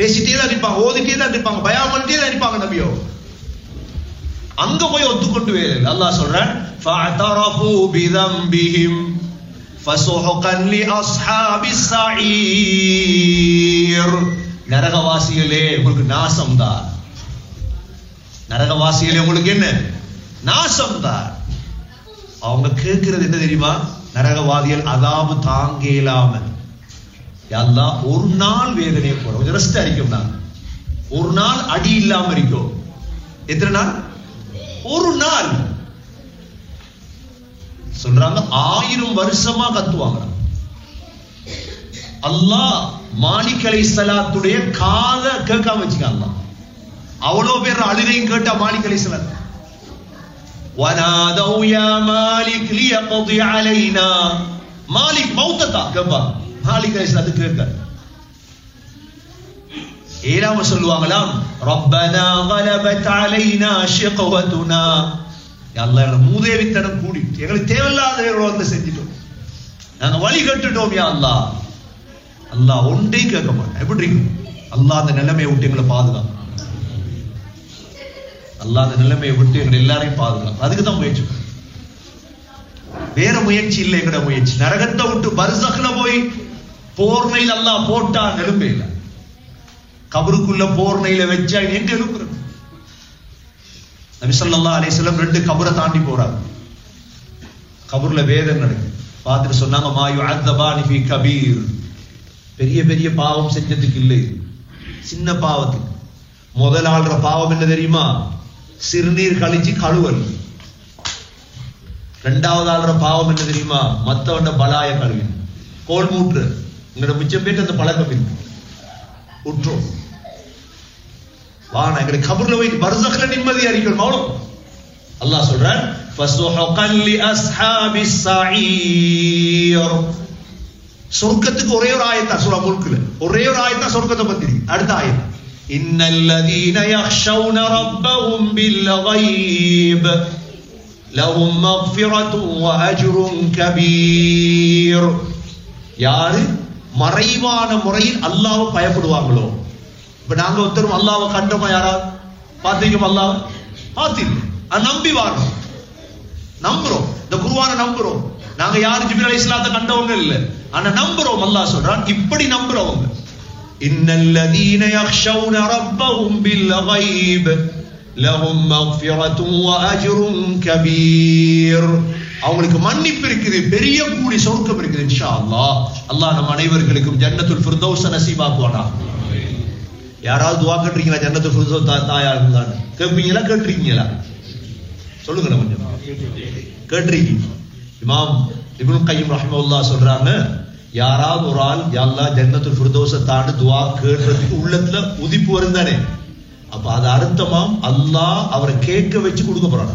பேசிட்டே தான் இருப்பாங்க ஓதிட்டே தான் இருப்பாங்க பயம் பண்ணிட்டே தான் இருப்பாங்க நபியோ அங்க போய் ஒத்துக்கொண்டு வேறு அல்லாஹ் சொல்றான் فَاعْتَرَفُوا بِذَنبِهِمْ فَسُحْقًا لِأَصْحَابِ السَّعِيرِ நரகவாசிகளே உங்களுக்கு நாசம் தான் நரகவாசிகளே உங்களுக்கு என்ன நாசம் தான் அவங்க கேட்கிறது என்ன தெரியுமா நரகவாதிகள் அதாபு தாங்க இயலாம அல்லாஹ் ஒரு நாள் வேதனையை போறோம் கொஞ்சம் ரெஸ்ட் அடிக்கும் நான் ஒரு நாள் அடி இல்லாம இருக்கும் எத்தனை நாள் ஒரு நாள் சொல்றாங்க ஆயிரம் வருஷமா கத்துவாங்க அல்லாஹ் மாலிக் அலை சலாத்துடைய காத கேட்காம வச்சுக்காங்க அவ்வளவு பேர் அழுகையும் கேட்டா மாலிக் அலை சலாத் ونادوا يا مالك ليقضي علينا மாலிக் மௌத்தத்தா கேப்பா மாலிக் அலை சலாத்து கேட்க ஏழாம சொல்லுவாங்களாம் ரப்பனா غلبت علينا شقوتنا அல்லாஹ் எங்களை மூதேவித்தனம் கூடி எங்களுக்கு தேவையில்லாதவர்கள் வந்து செஞ்சிட்டோம் நாங்க வழி கட்டுட்டோம் யா அல்லாஹ் அல்லாஹ் ஒன்றே கேட்க மாட்டேன் எப்படி இருக்கு அல்லாஹ் அந்த நிலைமையை விட்டு எங்களை பாதுகாக்கும் அல்லாஹ் அந்த நிலைமையை விட்டு எங்களை எல்லாரையும் பாதுகாக்கும் அதுக்கு தான் முயற்சி பண்ணணும். வேற முயற்சி இல்லை எங்கட முயற்சி நரகத்தை விட்டு பர்சக்ல போய் போர்னையில் அல்லாஹ் போட்டா நெரும்பே இல்லை கபருக்குள்ள போர்னையில வச்சா எங்க எழுப்புறது நபி ஸல்லல்லாஹு அலைஹி வஸல்லம் ரெண்டு கபரை தாண்டி போறாங்க கபர்ல வேதனை நடக்குது பார்த்துட்டு சொன்னாங்க மா யுஅத்தபானி ஃபீ கபீர் பெரிய பெரிய பாவம் செஞ்சதுக்கு இல்லை சின்ன பாவத்துக்கு முதல் ஆள்ற பாவம் என்ன தெரியுமா சிறுநீர் கழிச்சு கழுவல் ரெண்டாவது ஆள்ற பாவம் என்ன தெரியுமா மத்தவண்ட பலாய கழுவி கோல் மூற்று உங்களோட மிச்சம் பேட்டு அந்த பழக்கம் இருக்கு உற்றோம் வானா எங்களுக்கு கபர்ல போய் பர்சக்ல நிம்மதியா இருக்கணும் அவ்வளவு அல்லாஹ் சொல்றான் فَسُحْقًا لِأَصْحَابِ السَّعِيرِ சொர்க்கத்துக்கு ஒரே ஒரு ஆயத்தா சூரா முல்குல ஒரே ஒரு ஆயத்தா சொர்க்கத்தை பத்தி இருக்கு. அடுத்த ஆயத் إِنَّ الَّذِينَ يَخْشَوْنَ رَبَّهُمْ بِالْغَيْبِ لَهُمْ مَغْفِرَةٌ وَأَجْرٌ كَبِيرٌ யாரு மறைவான முறையில் அல்லாஹ்வை பயப்படுவாங்களோ இப்ப நாங்க ஒருத்தரும் அல்லாஹ்வை கண்டோமா யாராவது பாத்தீங்க அல்லாஹ் பாத்தீங்க அது நம்பி வாழணும் நம்புறோம் இந்த குருவான நம்புறோம் நாங்க யாரு ஜிபிர் அலி இஸ்லாத்தை கண்டவங்க இல்ல ஆனா நம்புறோம் அல்லாஹ் சொல்றான் இப்படி நம்புறவங்க இன்னல்லதீன யக்ஷௌன ரப்பஹும் பில் غيب لهم مغفرة وأجر كبير அவங்களுக்கு மன்னிப்பு இருக்குது பெரிய கூலி சொர்க்கம் இருக்குது இன்ஷா அல்லாஹ் அல்லாஹ் நம் அனைவர்களுக்கும் ஜன்னத்துல் ஃபிர்தௌஸ நசீபாக்குவானா யாராவது துவா கேட்டிருக்கீங்களா ஜன்னத்துல் ஃபிர்தௌஸ் தா- தாயா இருந்தான்னு கேட்பீங்களா கேட்டிருக்கீங்களா சொல்லுங்க நம்ம கொஞ்சம் கேட்டிருக்கீங்க இமாம் இப்னு கையம் ரஹ்மத்துல்லாஹ் சொல்றாங்க யாராவது ஒரு ஆள் யா அல்லாஹ் ஜன்னத்துல் ஃபிர்தௌஸ தாண்டு துவா கேட்றதுக்கு உள்ளத்துல உதிப்பு வரும் தானே அப்ப அது அர்த்தமாம் அல்லாஹ் அவரை கேட்க வச்சு கொடுக்க போறானா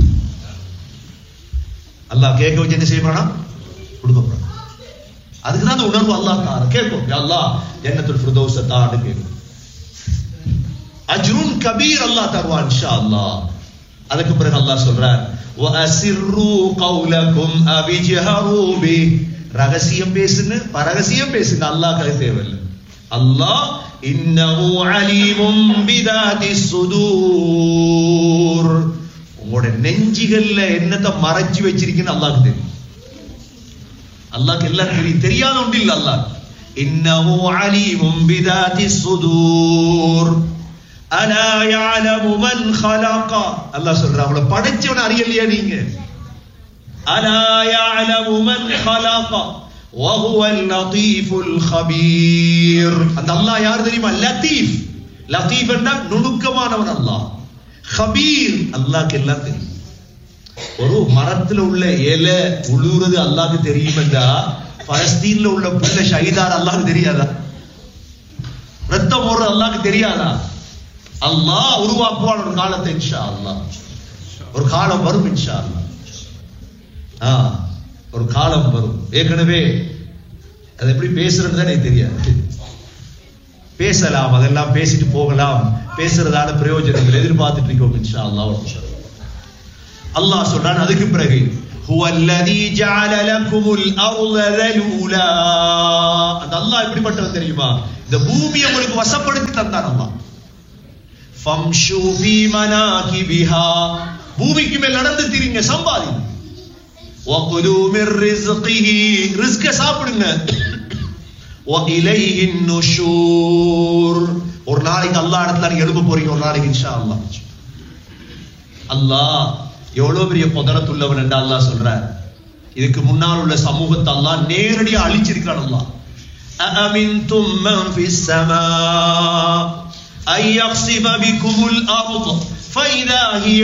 அல்லாஹ் கேட்க வச்சு என்ன செய்ய போறானா கொடுக்க போறான் அதுக்கு தான் அந்த உணர்வு அல்லாஹ் தார கேட்கும் யா அல்லாஹ் ஜன்னத்துல் ஃபிர்தௌஸ தாண்டு கேட்கும் அஜ்ருன் கபீர் அல்லாஹ் தருவான் இன்ஷா அல்லாஹ் அதுக்கு பிறகு அல்லாஹ் சொல்றார் وَأَسِرُّوا قَوْلَكُمْ أَوِ اجْهَرُوا بِهِ ரகசியம் பேசுங்க பரகசியம் பேசுங்க அல்லாஹ் கதை தேவையில்லை அல்லாஹ் இன்னஹு அலீமும் பிதாதி சுதூர் உங்களோட நெஞ்சிகள்ல என்னத்தை மறைச்சு வச்சிருக்கீன்னு அல்லாஹ்க்கு தெரியும் அல்லாஹ்க்கு எல்லாம் தெரியும் தெரியாத ஒன்று இல்ல அல்லாஹ் இன்னஹு அலீமும் பிதாதி சுதூர் அலா யஅலமு மன் خلق அல்லாஹ் சொல்றான் அவளை படைச்சவன அறியலையா நீங்க அலா யஅலமு மன் خلق وهو اللطيف الخبير அந்த அல்லாஹ் யார் தெரியுமா லத்தீஃப் லத்தீஃப் என்றா நுணுக்கமானவன் அல்லாஹ் خبير அல்லாஹ்க்கு எல்லாம் தெரியும் ஒரு மரத்துல உள்ள இலை உழுவுறது அல்லாஹ்க்கு தெரியும் என்றா பலஸ்தீன்ல உள்ள புள்ள ஷஹீதார் அல்லாஹ்க்கு தெரியாதா ரத்தம் ஓடுறது அல்லாஹ்க்கு தெரியாதா அல்லாஹ் உருவாக்குவான் ஒரு காலத்தை இன்ஷா அல்லாஹ் ஒரு காலம் வரும் இன்ஷா அல்லாஹ் ஆ, ஒரு காலம் வரும் ஏற்கனவே அது எப்படி பேசுறது எனக்கு தெரியாது பேசலாம் அதெல்லாம் பேசிட்டு போகலாம் பேசுறதான பிரயோஜனங்கள் எதிர்பார்த்துட்டு இருக்கோம் இன்ஷா அல்லாஹ் அல்லாஹ் சொல்றான் அதுக்கு பிறகு هو الذي جعل لكم الارض ذلولا அந்த அல்லாஹ் எப்படிப்பட்டவன் தெரியுமா இந்த பூமியை உங்களுக்கு வசப்படுத்தி தந்தான் அல்லாஹ் ஃபம்ஷு ஃபீ மனாகிபிஹா பூமிக்கு மேல் நடந்து திரிங்க சம்பாதிங்க வகுலு மிர் ரிஸ்கிஹி ரிஸ்க சாப்பிடுங்க وإليه النشور ஒரு நாளைக்கு அல்லாஹ் இடத்துல நீங்க எழுப்ப போறீங்க ஒரு நாளைக்கு இன்ஷா அல்லாஹ் அல்லாஹ் எவ்வளவு பெரிய புதரத்துள்ளவன் என்று அல்லாஹ் சொல்றார் இதுக்கு முன்னால் உள்ள சமூகத்தை அல்லாஹ் நேரடியா அழிச்சிருக்கிறான் அல்லாஹ் أأمنتم من في السماء أن يخسف بكم الأرض فإذا هي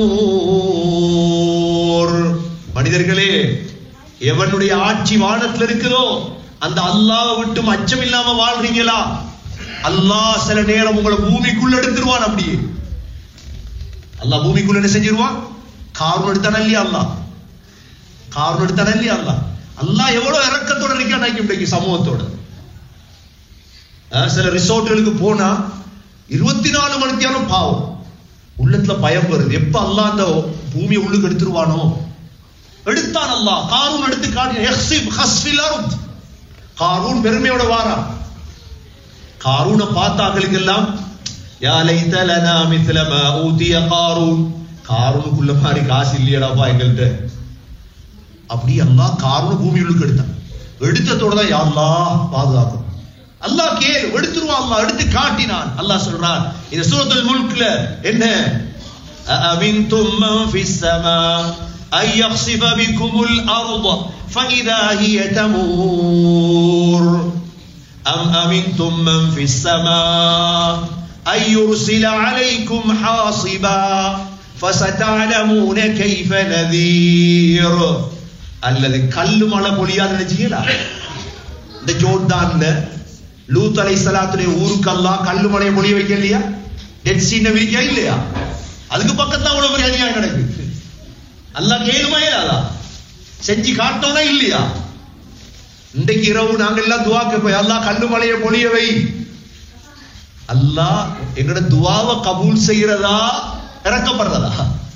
تمور மனிதர்களே எவனுடைய ஆட்சி வானத்துல இருக்குதோ அந்த அல்லாஹ் விட்டு அச்சம் இல்லாம வாழ்றீங்களா அல்லாஹ் சில நேரம் உங்களை பூமிக்குள்ள எடுத்துருவான் அப்படியே அல்லாஹ் பூமிக்குள்ள என்ன செஞ்சிருவான் காரணம் எடுத்தான இல்லையா அல்லாஹ் காரணம் எடுத்தான இல்லையா அல்லாஹ் அல்லாஹ் எவ்வளவு இறக்கத்தோட இருக்கான் இன்றைக்கு சமூகத்தோட அஹ் சில ரிசோர்ட்டுகளுக்கு போனா இருபத்தி நாலு மணி நேரம் பாவம் உள்ளத்துல பயம் வருது எப்ப அல்லாஹ் அந்த பூமியை உள்ளுக்கு எடுத்துருவானோ எடுத்தான் அல்லாஹ் காரூன் எடுத்து காட்டி யஹ்சிப் ஹஸ்ஃபில் அர்த் காரூன் பெருமையோட வாரான் காரூனை பார்த்தாக்களுக்கெல்லாம் யா லைத லனா மித்ல மா ஊதிய காரூன் காரூனுக்குள்ள மாதிரி காசு இல்லையடாப்பா எங்கள்கிட்ட அப்படி அல்லாஹ் காரூன பூமி உள்ளுக்கு எடுத்தான் எடுத்ததோட தான் யா அல்லாஹ் பாதுகாக்கும் அல்லாஹ் கேளு எடுத்துருவான் அல்லாஹ் எடுத்து காட்டினான் அல்லாஹ் சொல்றான் இந்த சூரத்துல் முல்க்ல என்ன أأمنتم من في السماء أن يخسف بكم الأرض فإذا هي تمور أم أمنتم من في السماء أن يرسل عليكم حاصبا فستعلمون كيف نذير அல்லது கல்லு மழை பொழியாது நினைச்சீங்களா இந்த ஜோர்டான்ல லூத் அலை சலாத்துடைய ஊருக்கெல்லாம் கல்லு மழையை பொழிய வைக்க இல்லையா டெட் சீன விரிக்கா இல்லையா அதுக்கு பக்கத்தான் உள்ள பெரிய அநியாயம் நடக்குது அல்லாஹ் கேளுமா இல்லாதா செஞ்சு காட்டோனா இல்லையா இன்றைக்கு இரவு நாங்க எல்லாம் துவா கேட்போம் அல்லாஹ் கல்லு மலையை பொழிய வை அல்லாஹ் எங்களோட துவாவை கபூல் செய்யறதா இறக்கப்படுறதா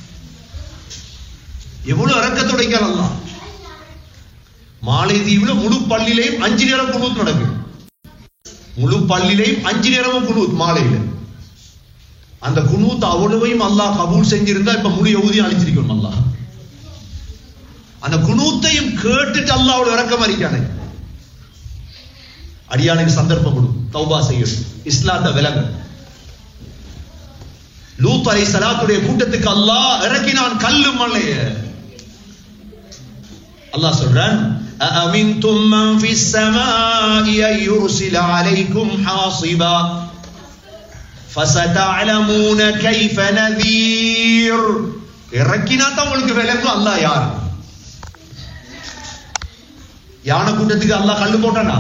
எவ்வளவு இறக்கத்தோட இருக்கிறான் அல்லாஹ் மாலைதீவுல முழு பள்ளியிலையும் அஞ்சு நேரம் குனூத் நடக்குது முழு பள்ளியிலையும் அஞ்சு நேரமும் குனூத் மாலையில அந்த குனூத் அவ்வளவையும் அல்லாஹ் கபூல் செஞ்சிருந்தா இப்ப முழு யகுதியும் அழிச்சிருக்கணும் அல்லாஹ் அந்த குனூத்தையும் கேட்டுட்டு அல்லாஹ் அவ்வளவு இறக்கம் அறிக்கானே அடியானுக்கு சந்தர்ப்பம் கொடு தௌபா செய்யணும் இஸ்லாத்த விலங்கு லூத் அலை சலாத்துடைய கூட்டத்துக்கு அல்லாஹ் இறக்கினான் கல்லு மலைய அல்லாஹ் சொல்றான் أأمنتم من في السماء أن يرسل عليكم حاصبا فستعلمون كيف نذير இறக்கினா தான் உங்களுக்கு விளங்கும் அல்லாஹ் யார் யானை கூட்டத்துக்கு அல்லாஹ் கல்லு போட்டானா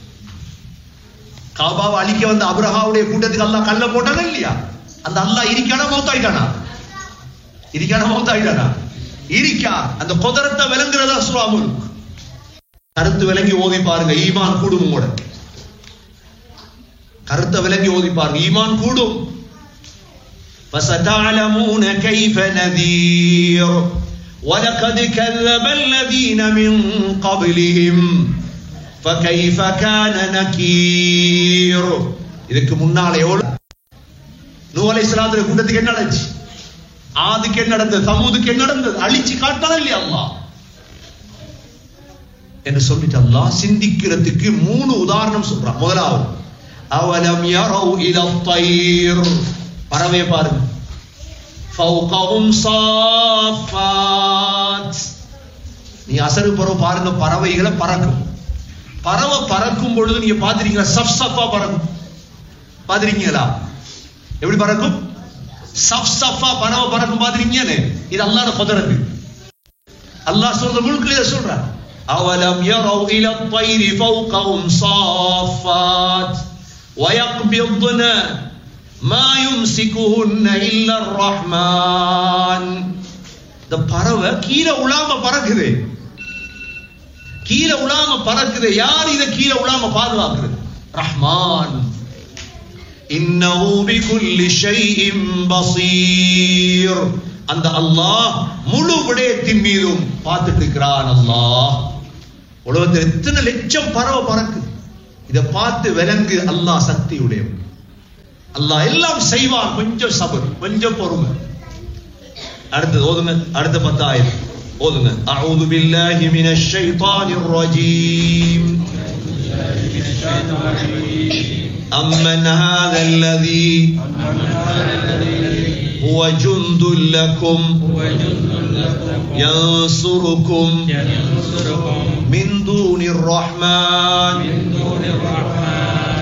காபாவை அழிக்க வந்த அப்ரஹாவுடைய கூட்டத்துக்கு அல்லாஹ் கல்ல போட்டானா இல்லையா அந்த அல்லாஹ் இருக்கானா மௌத்தாயிட்டானா இருக்கானா மௌத்தாயிட்டானா இருக்கா அந்த குதிரத்தை விளங்குறதா சுறாமுல் கருத்து விளங்கி ஓதி பாருங்க ஈமான் கூடும் உங்களோட கருத்தை விளங்கி ஓதி பாருங்க ஈமான் கூடும் فستعلمون كيف نذير ولقد كذب الذين من قبلهم فكيف كان نكير இதுக்கு முன்னால எவ்வளவு நூ அலை சலாத்துடைய கூட்டத்துக்கு என்ன நடந்துச்சு ஆதுக்கு என்ன நடந்தது சமூதுக்கு என்ன நடந்தது அழிச்சு காட்டான இல்லையா அல்லாஹ் என்று சொல்லிட்டு அல்லாஹ் சிந்திக்கிறதுக்கு மூணு உதாரணம் சொல்றான் முதலாவது அவலம் யரவு இல தயிர் பறவை பாருங்க ஃபௌகஹும் சாஃபாத் நீ அசரு பறவை பாருங்க பறவைகளை பறக்கும் பறவை பறக்கும் பொழுது நீங்க பாத்திருக்கீங்களா சப் சஃபா பறக்கும் பாத்திருக்கீங்களா எப்படி பறக்கும் சப் சஃபா பறவை பறக்கும் பாத்திருக்கீங்களே இது அல்லாஹ்ட குதிரத்து அல்லாஹ் சொல்ற முழுக்க இதை சொல்றான் أولم يروا إلى الطير فوقهم صافات ويقبضن ما يمسكهن إلا الرحمن இந்த பறவை கீழே உலாம பறக்குது கீழே உலாம பறக்குது யார் இதை கீழே உலாம பாதுகாக்கிறது ரஹ்மான் இன்னஹு பிகுல்லி ஷைஇன் பஸீர் அந்த அல்லாஹ் முழு விடயத்தின் மீதும் பார்த்துட்டு இருக்கிறான் அல்லாஹ் உலகத்தில் எத்தனை லட்சம் பறவை பறக்குது இதை பார்த்து விலங்கு அல்லாஹ் சக்தி உடையவன் அல்லாஹ் எல்லாம் செய்வான் கொஞ்சம் சபர் கொஞ்சம் பொறுமை அடுத்தது ஓதுங்க அடுத்த பத்தாயிரம் ஓதுங்க அவுது பில்லாஹி மினஷ் ஷைத்தானிர் ரஜீம் أمن هذا الذي هو جند لكم ينصركم من دون الرحمن